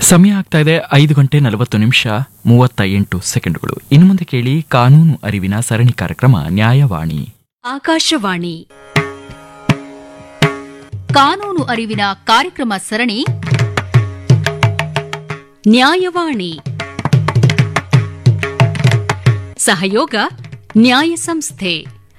ಸಮಯ ಆಗ್ತಾ ಇದೆ ಐದು ಗಂಟೆ ನಲವತ್ತು ನಿಮಿಷ ಮೂವತ್ತ ಎಂಟು ಸೆಕೆಂಡುಗಳು ಇನ್ನು ಮುಂದೆ ಕೇಳಿ ಕಾನೂನು ಅರಿವಿನ ಸರಣಿ ಕಾರ್ಯಕ್ರಮ ನ್ಯಾಯವಾಣಿ ಆಕಾಶವಾಣಿ ಕಾನೂನು ಅರಿವಿನ ಕಾರ್ಯಕ್ರಮ ಸರಣಿ ನ್ಯಾಯವಾಣಿ ಸಹಯೋಗ ನ್ಯಾಯ ಸಂಸ್ಥೆ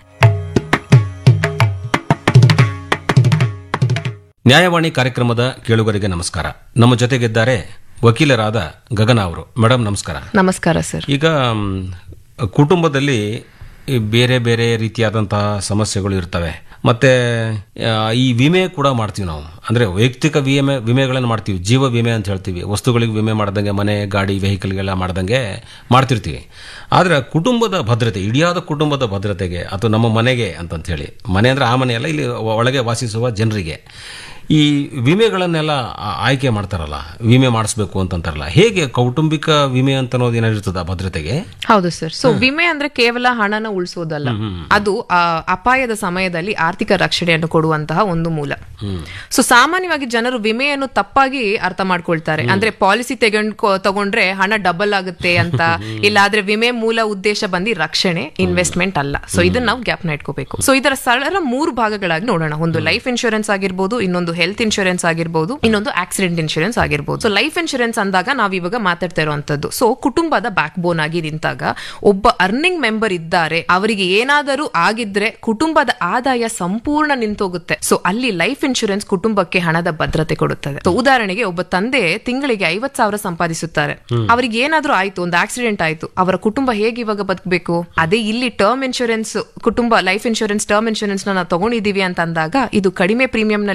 ನ್ಯಾಯವಾಣಿ ಕಾರ್ಯಕ್ರಮದ ಕೇಳುಗರಿಗೆ ನಮಸ್ಕಾರ ನಮ್ಮ ಜೊತೆಗಿದ್ದಾರೆ ವಕೀಲರಾದ ಗಗನ ಅವರು ಮೇಡಮ್ ನಮಸ್ಕಾರ ನಮಸ್ಕಾರ ಸರ್ ಈಗ ಮ್, ಕುಟುಂಬದಲ್ಲಿ ಈ ಬೇರೆ ಬೇರೆ ರೀತಿಯಾದಂತಹ ಸಮಸ್ಯೆಗಳು ಇರ್ತವೆ ಮತ್ತೆ ಆ, ಈ ವಿಮೆ ಕೂಡ ಮಾಡ್ತೀವಿ ನಾವು ಅಂದ್ರೆ ವೈಯಕ್ತಿಕ ವಿಮೆ ವಿಮೆಗಳನ್ನು ಮಾಡ್ತೀವಿ ಜೀವ ವಿಮೆ ಅಂತ ಹೇಳ್ತೀವಿ ವಸ್ತುಗಳಿಗೆ ವಿಮೆ ಮಾಡ್ದಂಗೆ ಮನೆ ಗಾಡಿ ವೆಹಿಕಲ್ಗೆಲ್ಲ ಮಾಡ್ದಂಗೆ ಮಾಡ್ತಿರ್ತೀವಿ ಆದ್ರೆ ಕುಟುಂಬದ ಭದ್ರತೆ ಇಡಿಯಾದ ಕುಟುಂಬದ ಭದ್ರತೆಗೆ ಅಥವಾ ನಮ್ಮ ಮನೆಗೆ ಅಂತಂತ ಹೇಳಿ ಮನೆ ಅಂದ್ರೆ ಆ ಮನೆ ಅಲ್ಲ ಇಲ್ಲಿ ಒಳಗೆ ವಾಸಿಸುವ ಜನರಿಗೆ ಈ ವಿಮೆಗಳನ್ನೆಲ್ಲ ಆ- ಆಯ್ಕೆ ಮಾಡ್ತಾರಲ್ಲ ವಿಮೆ ಮಾಡಿಸ್ಬೇಕು ಅಂತಂತಾರಲ್ಲ ಹೇಗೆ ಕೌಟುಂಬಿಕ ವಿಮೆ ಅಂತ ಅನ್ನೋದು ಏನಾಗಿರ್ತದ ಭದ್ರತೆಗೆ ಹೌದು ಸರ್ ಸೊ ವಿಮೆ ಅಂದ್ರೆ ಕೇವಲ ಹಣನ ಉಳಿಸೋದಲ್ಲ ಅದು ಆ, ಅಪಾಯದ ಸಮಯದಲ್ಲಿ ಆರ್ಥಿಕ ರಕ್ಷಣೆಯನ್ನು ಕೊಡುವಂತಹ ಒಂದು ಮೂಲ ಸೊ ಸಾಮಾನ್ಯವಾಗಿ ಜನರು ವಿಮೆಯನ್ನು ತಪ್ಪಾಗಿ ಅರ್ಥ ಮಾಡ್ಕೊಳ್ತಾರೆ ಅಂದ್ರೆ ಪಾಲಿಸಿ ತೆಗೊಂಡ್ ತಗೊಂಡ್ರೆ ಹಣ ಡಬಲ್ ಆಗುತ್ತೆ ಅಂತ ಇಲ್ಲಾದ್ರೆ ವಿಮೆ ಮೂಲ ಉದ್ದೇಶ ಬಂದು ರಕ್ಷಣೆ ಇನ್ವೆಸ್ಟ್ಮೆಂಟ್ ಅಲ್ಲ ಸೊ ಇದನ್ನ ನಾವು ಗ್ಯಾಪ್ನ ಇಟ್ಕೋಬೇಕು ಸೊ ಇದರ ಸರಳ ಮೂರು ಭಾಗಗಳಾಗಿ ನೋಡೋಣ ಒಂದು ಲೈಫ್ ಇನ್ಶೂರೆನ್ಸ್ ಆಗಿರ್ಬೋದು ಇನ್ನೊಂದು ಹೆಲ್ತ್ ಇನ್ಶೂರೆನ್ಸ್ ಆಗಿರ್ಬೋದು ಇನ್ನೊಂದು ಆಕ್ಸಿಡೆಂಟ್ ಇನ್ಶೂರೆನ್ಸ್ ಆಗಿರ್ಬೋದು ಸೊ ಲೈಫ್ ಇನ್ಶೂರೆನ್ಸ್ ಅಂದಾಗ ನಾವ್ ಇವಾಗ ಮಾತಾಡ್ತಾ ಇರುವಂತದ್ದು ಸೊ ಕುಟುಂಬದ ಬ್ಯಾಕ್ ಬೋನ್ ಆಗಿ ನಿಂತಾಗ ಒಬ್ಬ ಅರ್ನಿಂಗ್ ಮೆಂಬರ್ ಇದ್ದಾರೆ ಅವರಿಗೆ ಏನಾದರೂ ಆಗಿದ್ರೆ ಕುಟುಂಬದ ಆದಾಯ ಸಂಪೂರ್ಣ ನಿಂತೋಗುತ್ತೆ ಸೊ ಅಲ್ಲಿ ಲೈಫ್ ಇನ್ಶೂರೆನ್ಸ್ ಕುಟುಂಬಕ್ಕೆ ಹಣದ ಭದ್ರತೆ ಕೊಡುತ್ತದೆ So, ಉದಾಹರಣೆಗೆ ಒಬ್ಬ ತಂದೆ ತಿಂಗಳಿಗೆ ಐವತ್ ಸಾವಿರ ಸಂಪಾದಿಸುತ್ತಾರೆ ಅವರಿಗೆ ಏನಾದ್ರೂ ಆಯ್ತು ಒಂದು ಆಕ್ಸಿಡೆಂಟ್ ಆಯ್ತು ಅವರ ಕುಟುಂಬ ಹೇಗೆ ಇವಾಗ ಬದುಕಬೇಕು ಅದೇ ಇಲ್ಲಿ ಟರ್ಮ್ ಇನ್ಶೂರೆನ್ಸ್ ಕುಟುಂಬ ಲೈಫ್ ಇನ್ಶೂರೆನ್ಸ್ ಟರ್ಮ್ ಇನ್ಶೂರೆನ್ಸ್ ನಾವು ತಗೊಂಡಿದೀವಿ ಅಂತ ಅಂದಾಗ ಇದು ಕಡಿಮೆ ಪ್ರೀಮಿಯಂ